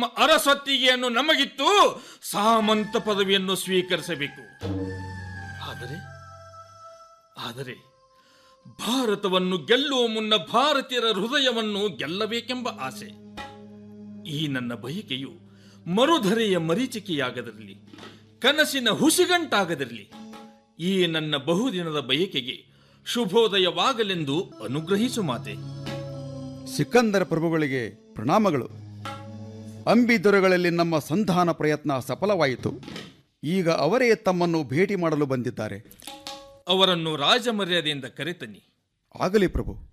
ನಮ್ಮ ಅರಸೊತ್ತಿಗೆಯನ್ನು ನಮಗಿತ್ತು ಸಾಮಂತ ಪದವಿಯನ್ನು ಸ್ವೀಕರಿಸಬೇಕು ಆದರೆ ಆದರೆ ಭಾರತವನ್ನು ಗೆಲ್ಲುವ ಮುನ್ನ ಭಾರತೀಯರ ಹೃದಯವನ್ನು ಗೆಲ್ಲಬೇಕೆಂಬ ಆಸೆ ಈ ನನ್ನ ಬಯಕೆಯು ಮರುಧರೆಯ ಮರೀಚಿಕೆಯಾಗದಿರಲಿ ಕನಸಿನ ಹುಸಿಗಂಟಾಗದಿರಲಿ ಈ ನನ್ನ ಬಹುದಿನದ ಬಯಕೆಗೆ ಶುಭೋದಯವಾಗಲೆಂದು ಅನುಗ್ರಹಿಸು ಮಾತೆ ಸಿಕಂದರ ಪ್ರಭುಗಳಿಗೆ ಪ್ರಣಾಮಗಳು ಅಂಬಿ ದೊರೆಗಳಲ್ಲಿ ನಮ್ಮ ಸಂಧಾನ ಪ್ರಯತ್ನ ಸಫಲವಾಯಿತು ಈಗ ಅವರೇ ತಮ್ಮನ್ನು ಭೇಟಿ ಮಾಡಲು ಬಂದಿದ್ದಾರೆ ಅವರನ್ನು ರಾಜಮರ್ಯಾದೆಯಿಂದ ಕರೆತನ್ನಿ ಆಗಲಿ ಪ್ರಭು